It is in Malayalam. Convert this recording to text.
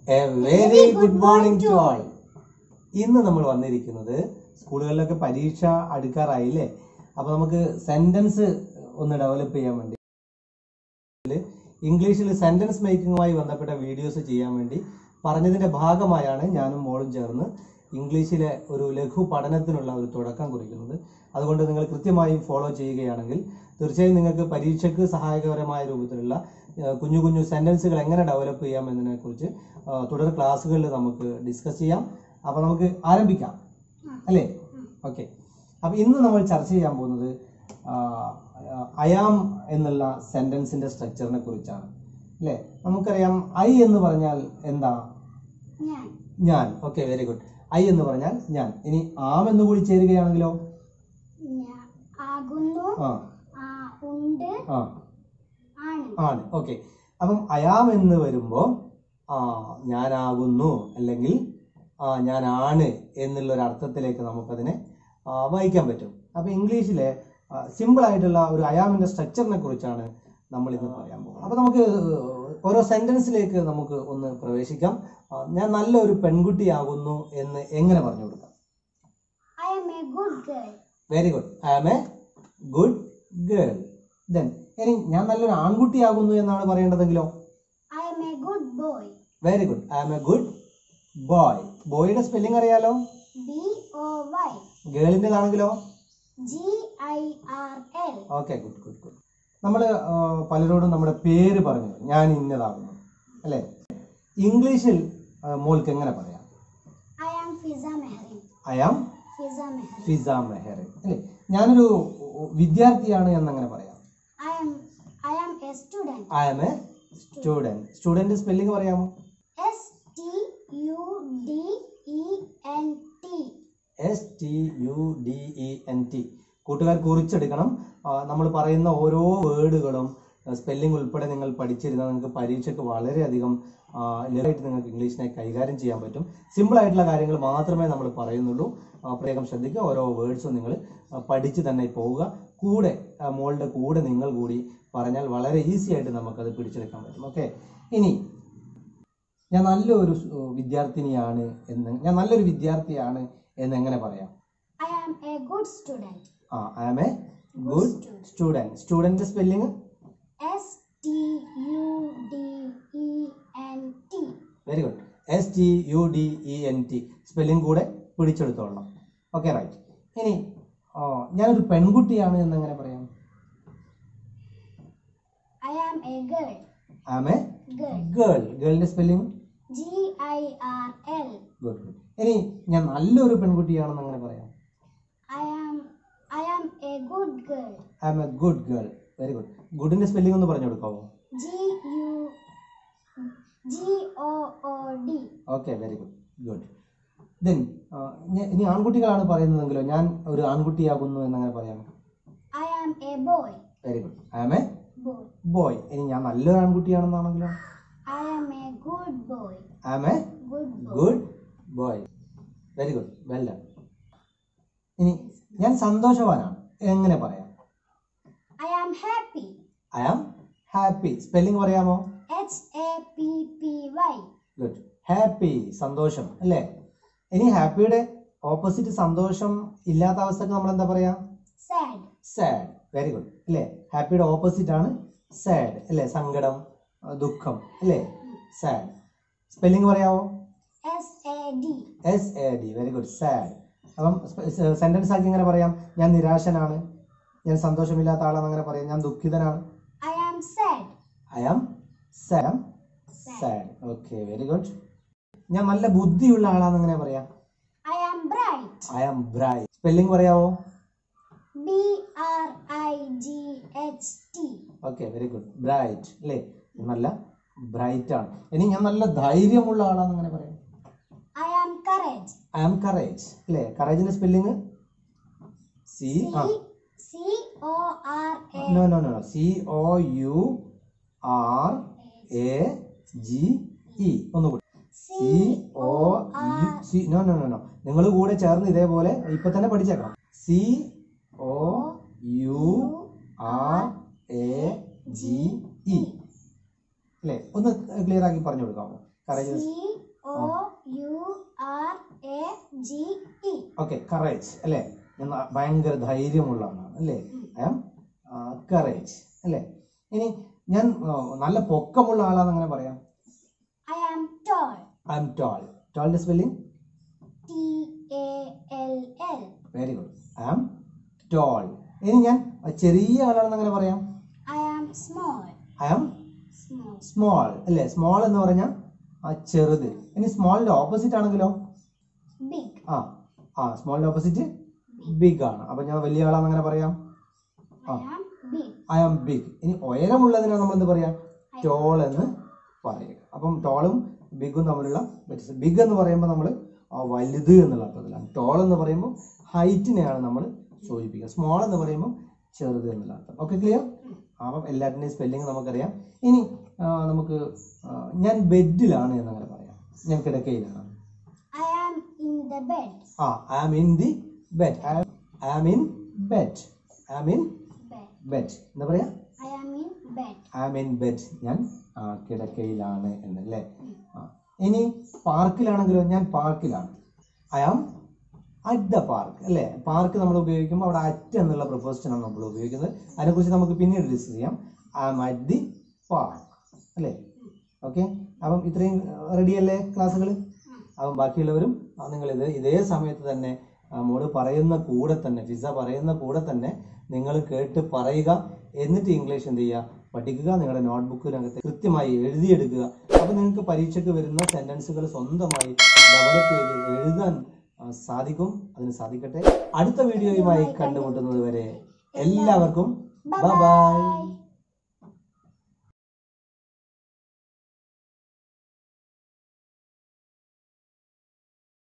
A very good morning to all ഇന്ന് നമ്മൾ വന്നിരിക്കുന്നത് സ്കൂളുകളിലൊക്കെ പരീക്ഷ അടുക്കാറായില്ലേ അപ്പൊ നമുക്ക് സെന്റൻസ് ഒന്ന് ഡെവലപ്പ് ചെയ്യാൻ വേണ്ടി ഇംഗ്ലീഷിൽ സെന്റൻസ് മേക്കിങ്ങുമായി ബന്ധപ്പെട്ട വീഡിയോസ് ചെയ്യാൻ വേണ്ടി പറഞ്ഞതിന്റെ ഭാഗമായാണ് ഞാനും മോളും ചേർന്ന് ഇംഗ്ലീഷിലെ ഒരു ലഘു പഠനത്തിനുള്ള ഒരു തുടക്കം കുറിക്കുന്നത് അതുകൊണ്ട് നിങ്ങൾ കൃത്യമായും ഫോളോ ചെയ്യുകയാണെങ്കിൽ തീർച്ചയായും നിങ്ങൾക്ക് പരീക്ഷയ്ക്ക് സഹായകരമായ രൂപത്തിലുള്ള ആ, കുഞ്ഞു കുഞ്ഞു സെന്റൻസുകൾ എങ്ങനെ ഡെവലപ്പ് ചെയ്യാം എന്നതിനെ കുറിച്ച് തുടർ ക്ലാസ്സുകളിൽ നമുക്ക് ഡിസ്കസ് ചെയ്യാം അപ്പൊ നമുക്ക് ആരംഭിക്കാം അല്ലേ ഓക്കെ അപ്പൊ ഇന്ന് നമ്മൾ ചർച്ച ചെയ്യാൻ പോകുന്നത് അയാം എന്നുള്ള സെന്റൻസിന്റെ സ്ട്രക്ചറിനെ കുറിച്ചാണ് അല്ലേ നമുക്കറിയാം ഐ എന്ന് പറഞ്ഞാൽ എന്താ ഞാൻ ഞാൻ ഓക്കെ വെരി ഗുഡ് ഐ എന്ന് പറഞ്ഞാൽ ഞാൻ ഇനി ആം എന്ന് കൂടി ചേരുകയാണെങ്കിലോ ഞാ- ആകുന്നു ആ ആ, ഉണ്ട് ആ ആണ് ആണ് ഓക്കെ അപ്പം അയാം എന്ന് വരുമ്പോ ആ ഞാനാകുന്നു അല്ലെങ്കിൽ ആ ഞാനാണ് എന്നുള്ള ഒരു അർത്ഥത്തിലേക്ക് നമുക്കതിനെ ആ, വായിക്കാൻ പറ്റും അപ്പൊ ഇംഗ്ലീഷിലെ സിമ്പിൾ ആയിട്ടുള്ള ഒരു അയാമിന്റെ സ്ട്രക്ചറിനെ കുറിച്ചാണ് നമ്മൾ ഇന്ന് പറയാൻ പോകുന്നത് അപ്പൊ നമുക്ക് ഓരോ സെന്റൻസിലേക്ക് നമുക്ക് ഒന്ന് പ്രവേശിക്കാം ആ, ഞാൻ നല്ലൊരു പെൺകുട്ടിയാകുന്നു എന്ന് എങ്ങനെ പറഞ്ഞു കൊടുക്കാം I am a good girl very good I am a good girl then ഇനി ഞാൻ നല്ലൊരു ആൺകുട്ടിയാകുന്നു എന്നാണ് പറയേണ്ടതെങ്കിലോ I am a good boy very good I am a good boy ബോയുടെ സ്പെല്ലിംഗ് അറിയാലോ ബി ഒ വൈ ഗേളിൻ്റെതാണെങ്കിലോ G I R L okay good good good നമ്മൾ പലരോടും നമ്മുടെ പേര് പറഞ്ഞു ഞാൻ ഇന്നതാകുന്നു അല്ലേ ഇംഗ്ലീഷിൽ ആ, മോൾക്ക് എങ്ങനെ പറയാം I am Fiza Mehreen I am Fiza Mehreen Fiza Mehar അല്ലേ ഞാനൊരു വിദ്യാർത്ഥിയാണ് എന്നങ്ങനെ പറയാം I am I am a student I am a student student spelling പറയാമോ S T U D E N T S T U D E N T കൂട്ടുകാർ കുറിച്ചെടുക്കണം നമ്മൾ പറയുന്ന ഓരോ വേർഡുകളും സ്പെല്ലിംഗ് ഉൾപ്പെടെ നിങ്ങൾ പഠിച്ചിരുന്നാൽ നിങ്ങൾക്ക് പരീക്ഷയ്ക്ക് വളരെയധികം ആ, ലളിതമായിട്ട് നിങ്ങൾക്ക് ഇംഗ്ലീഷിനെ കൈകാര്യം ചെയ്യാൻ പറ്റും സിമ്പിൾ ആയിട്ടുള്ള കാര്യങ്ങൾ മാത്രമേ നമ്മൾ പറയുന്നുള്ളൂ ആ, പ്രത്യേകം ശ്രദ്ധിക്കുക ഓരോ വേർഡ്സും നിങ്ങൾ ആ, പഠിച്ച് തന്നെ പോവുക കൂടെ ആ, മോളുടെ കൂടെ നിങ്ങൾ കൂടി പറഞ്ഞാൽ വളരെ ഈസി ആയിട്ട് നമുക്കത് പിടിച്ചെടുക്കാൻ പറ്റും ഓക്കെ ഇനി ഞാൻ നല്ലൊരു സ്- വിദ്യാർത്ഥിനിയാണ് എന്ന് ഞാൻ നല്ലൊരു വിദ്യാർത്ഥിയാണ് എന്ന് എങ്ങനെ പറയാം I am a good student ah I am a good student student spelling S T U D E N T very good S T U D E N T spelling കൂടെ പിടിച്ചെടുത്തോളണം ഓക്കെ റൈറ്റ് ഇനി ആ, ഞാനൊരു പെൺകുട്ടിയാണ് എന്ന് എങ്ങനെ പറയാം I am a girl I am a girl girl ഗേളിന്റെ spelling G I R L good good ഇനി ഞാൻ നല്ലൊരു പെൺകുട്ടിയാണെന്ന് അങ്ങനെ പറയാം I am I am a good girl I am a good girl very good ഗുഡിന്റെ സ്പെല്ലിംഗ് ഒന്ന് പറഞ്ഞു കൊടുക്കാവോ G U G O O D okay very good good then ഇനി ആൺകുട്ടികളാണ് പറയുന്നതെങ്കിലോ ഞാൻ ഒരു ആൺകുട്ടിയാകുന്നു എന്നങ്ങനെ പറയാം I am a boy very good I am a boy boy ഇനി ഞാൻ നല്ലൊരു ആൺകുട്ടിയാണെന്നാണെങ്കിലോ I am a good boy I am a good boy good boy very good well done ഇനി ഞാൻ സന്തോഷവാനാണ് എങ്ങനെ പറയാം I am happy I am happy spelling പറയാമോ H A P P Y good happy സന്തോഷം അല്ലേ ഇനി ഹാപ്പിയുടെ ഓപ്പോസിറ്റ് സന്തോഷം ഇല്ലാത്ത അവസ്ഥക്ക് നമ്മൾ എന്താ പറയാ സാഡ് സാഡ് വെരി ഗുഡ് അല്ലേ ഹാപ്പിയുടെ ഓപ്പോസിറ്റ് ആണ് സാഡ് അല്ലേ സങ്കടം ആ, ദുഃഖം അല്ലേ സാഡ് സ്പെല്ലിംഗ് പറയാമോ S A D S A D very good sad അപ്പം സെന്റൻസ് ആക്കി എങ്ങനെ പറയാം ഞാൻ നിരാശനാണ് ഞാൻ സന്തോഷമില്ലാത്ത ആളാണ് അങ്ങനെ പറയാം ഞാൻ ദുഃഖിതനാണ് I am sad I am sam sad okay very good ഞാൻ നല്ല ബുദ്ധിയുള്ള ആളാന്ന് എങ്ങനെ പറയാം I am bright I am bright spelling പറയാവോ B R I G H T okay very good bright അല്ലേ നല്ല ബ്രൈറ്റ് ആണ് ഇനി ഞാൻ നല്ല ധൈര്യമുള്ള ആളാന്ന് അങ്ങനെ പറയാം I am courage I am courage അല്ലേ കറേജിന്റെ spelling C ah C O R A no no no C O U R A G E ഒന്നുകൂടി C O U C no no no no നിങ്ങൾ കൂടെ ചേർന്ന് ഇതേപോലെ ഇപ്പൊ തന്നെ പഠിച്ചേക്കാം C O U R A G E അല്ലേ ഒന്ന് ക്ലിയർ ആക്കി പറഞ്ഞു കൊടുക്കാമോ courage C O U R A G E. Okay courage അല്ലേ ഞാൻ ന- ഭയങ്കര ധൈര്യമുള്ള ആളാണ് അല്ലേ ഐ ആം കറേജ് അല്ലേ ഇനി ഞാൻ ആ, നല്ല പൊക്കമുള്ള ആളാന്ന് അങ്ങനെ പറയാം I am tall. I am tall ടോളിന്റെ spelling T A L L. Very good I am tall ഇനി ഞാൻ ചെറിയ ആളാണെന്ന് അങ്ങനെ പറയാം I am small. I am Small. Small അല്ലേ സ്മോൾ എന്ന് പറഞ്ഞാൽ ആ ചെറുത് ഇനി സ്മോളിന്റെ ഓപ്പോസിറ്റ് ആണെങ്കിലോ Big. ആ ആ സ്മോളിന്റെ ഓപ്പോസിറ്റ് ബിഗ് ആണ് അപ്പൊ ഞാൻ വലിയ ആളാന്ന് അങ്ങനെ പറയാം I am big. I am big ഇനി ഉയരമുള്ളതിനാണ് നമ്മൾ എന്ത് പറയാം ടോൾ എന്ന് പറയുക അപ്പം ടോളും ബിഗും തമ്മിലുള്ള വ്യത്യാസം ബിഗ് എന്ന് പറയുമ്പോൾ നമ്മൾ വലുത് എന്നുള്ള അർത്ഥത്തിലാണ് ടോൾ എന്ന് പറയുമ്പോൾ ഹൈറ്റിനെയാണ് നമ്മൾ സൂചിപ്പിക്കുക സ്മോൾ എന്ന് പറയുമ്പോൾ ചെറുത് എന്നുള്ള അർത്ഥം ഓക്കെ ക്ലിയർ അപ്പം എല്ലാത്തിൻ്റെയും സ്പെല്ലിംഗ് നമുക്കറിയാം ഇനി ആ, നമുക്ക് ആ, ഞാൻ ബെഡിലാണ് എന്നങ്ങനെ പറയാം ഞാൻ കിടക്കയിലാണ് I am in the bed. Ah I am in the bed I am in bed I am in Bed. Bed എന്താ പറയാ I am in bed. I am in bed ഞാൻ ആ, കിടക്കയിലാണ് എന്നല്ലേ ആ. ഇനി പാർക്കിലാണെങ്കിലോ ഞാൻ പാർക്കിലാണ് I am at the park അല്ലേ പാർക്ക് നമ്മൾ ഉപയോഗിക്കുമ്പോൾ അവിടെ അറ്റ് എന്നുള്ള പ്രൊപ്പോസിഷനാണ് നമ്മൾ ഉപയോഗിക്കുന്നത് അതിനെക്കുറിച്ച് നമുക്ക് പിന്നീട് ഡിസ്കസ് ചെയ്യാം I am at the park അല്ലേ ഓക്കെ അപ്പം ഇത്രയും റെഡി അല്ലേ ക്ലാസ്സുകൾ അപ്പം ബാക്കിയുള്ളവരും നിങ്ങൾ ഇത് ഇതേ സമയത്ത് തന്നെ ആ, മോള് പറയുന്ന കൂടെ തന്നെ ഫിസ പറയുന്ന കൂടെ തന്നെ നിങ്ങൾ കേട്ട് പറയുക എന്നിട്ട് ഇംഗ്ലീഷ് എന്ത് ചെയ്യുക പഠിക്കുക നിങ്ങളുടെ നോട്ട്ബുക്കിനകത്ത് കൃത്യമായി എഴുതിയെടുക്കുക അപ്പൊ നിങ്ങൾക്ക് പരീക്ഷയ്ക്ക് വരുന്ന സെന്റൻസുകൾ സ്വന്തമായി ഡെവലപ്പ് ചെയ്ത് എഴുതാൻ ആ, സാധിക്കും അതിന് സാധിക്കട്ടെ അടുത്ത വീഡിയോയുമായി കണ്ടുമുട്ടുന്നത് വരെ എല്ലാവർക്കും ബൈ ബൈ